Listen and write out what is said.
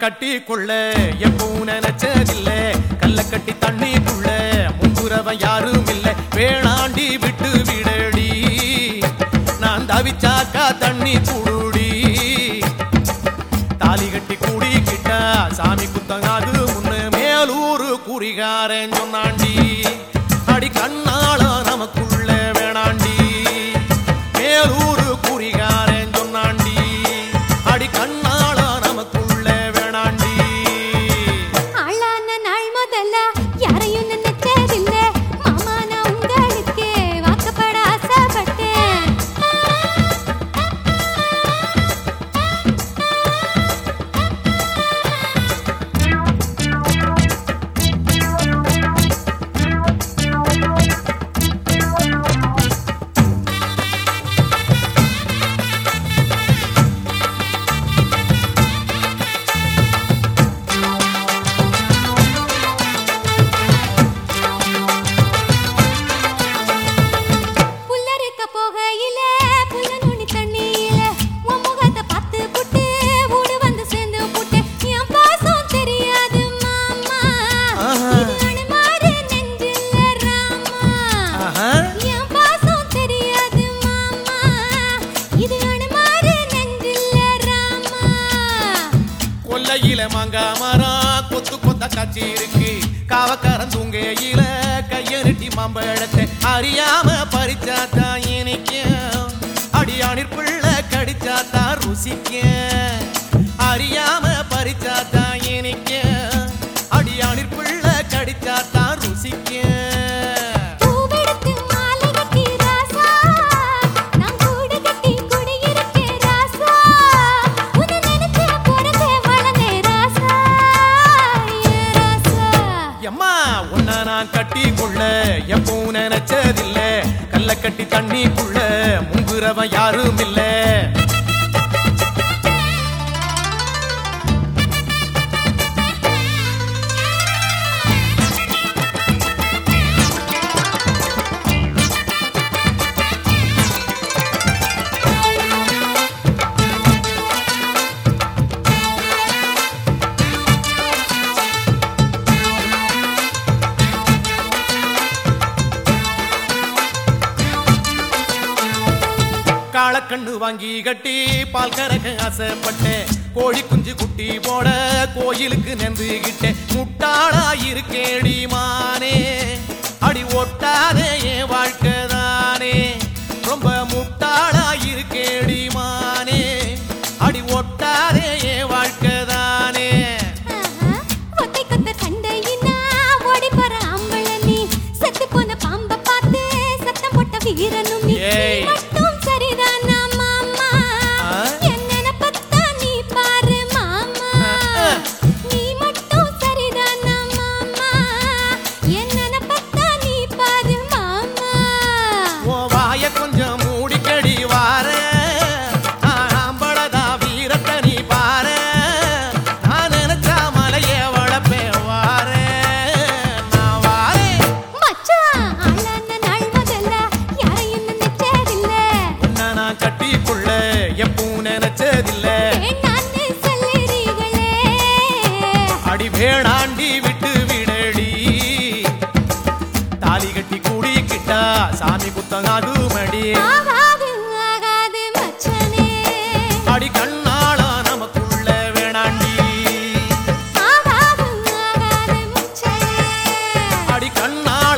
கட்டி கொள்ள எப்பவும் நினைச்சதில்ல கல்ல கட்டி தண்ணிக்குள்ள முங்குறவன் யாரும் இல்ல வேணாண்டி விட்டு விடடி நான் தவிச்சாக்கா தண்ணி குடுடி தாலி கட்டி கூடிக்கிட்டா சாமி குத்தங்காது முன்னு மேலூரு குறிகாரன் சொன்னாண்டி அடி கண்ணால நமக்குள்ள வேணாண்டி மேலூரு குறிகாரன் சொன்னாண்டி அடி கண்ணால நமக்குள்ள வேணாண்டி ஆளான நாள் முதல்ல யாரையும் நினைச்சதில்ல மாமா நான் உங்களுக்கு வாக்கப்பட ஆசைப்பட்டேன் புல்லறுக்க போகையில புல்ல நுனி தண்ணியில உன் முகத்தை பார்த்து புட்டு ஊடு வந்து சேர்ந்து புட்டு என் பாசம் தெரியாது மாமா ஆஹா. இது அனுமாரு நெஞ்சில ராமா ஆஹா. என் பாசம் தெரியாது மாமா இது அனுமாரு நெஞ்சில ராமா கொல்லையில மாங்கா மரம் கொத்து கொத்த காட்சி இருக்கு காவக்காரன் தூங்கையில கைய நெட்டி மாம்பழத்தை அறியாம பறிச்சாத்தா இனிக்கும் அடியானிற் பிள்ளை கடிச்சாத்தா ருசிக்கும் அறியாம பறிச்சாத்தா இனிக்கும் அடியானிற் பிள்ளை கடிச்சாத்தா ருசிக்கும் பூவெடுத்து மாலை கட்டி ராசா நான் கூடு கட்டி குடியிருக்கேன் ராசா உன்னை நினைச்சு பிறந்தே வளர்ந்தேன் ராசா ஏ ராசா எம்மா உன்னை நான் கட்டி கொள்ள எப்பவும் நினைச்சதில்ல கல்ல கட்டி தண்ணிக்குள்ள முங்குறவன் யாரும் இல்ல காளக்கண்ணு வாங்கி கட்டி பால் கறக்க ஆசைப்பட்டேன் கோழி குஞ்சு குட்டி போட கோயிலுக்கு நெந்துகிட்டேன் முட்டாளா இருக்கேடி மானே அடி ஒட்டாதே என் வாழ்க்கை தானே ரொம்ப முட்டாளா இருக்கேடி மானே அடி ஒட்டாதே என் வாழ்க்கை தானே ஆஹா, ஒத்தை கொத்த சண்டையினா ஓடி போற ஆம்பள நீ செத்து போன பாம்ப பார்த்து சத்தம் போட்ட வீரனும் நீ ஏய். மட்டும் சரிதானா மாமா ஆ? என்ன நினைப்பத்தா நீ பாரு மாமா ஆ. நீ மட்டும் சரிதானா மாமா என்ன நினைப்பத்தா நீ பாரு மாமா உன் வாய கொஞ்சம் மூடிக்கடி வார ஆம்பளதா வீரத்தை நீ பாரு நான் நினைச்சா மலையே வளப்பேன் வார நான் வாரேன் மச்சான் ஆளான நாள் முதல்ல யாரையும் நினைச்சதில்ல உன்னை நான் கட்டிக்குள்ள எப்பவும் நினைச்சதில்ல வேண்டான்னு சொல்லுறீங்களே அடி வேணாண்டி விட்டு விடடி தாலி கட்டி கூடிக்கிட்டா சாமி குத்தங்காது மடி ஆகாது ஆகாது மச்சனே அடி கண்ணாளா நமக்குள்ள வேணாண்டி ஆகாது ஆகாது மச்சனே அடி கண்ணாள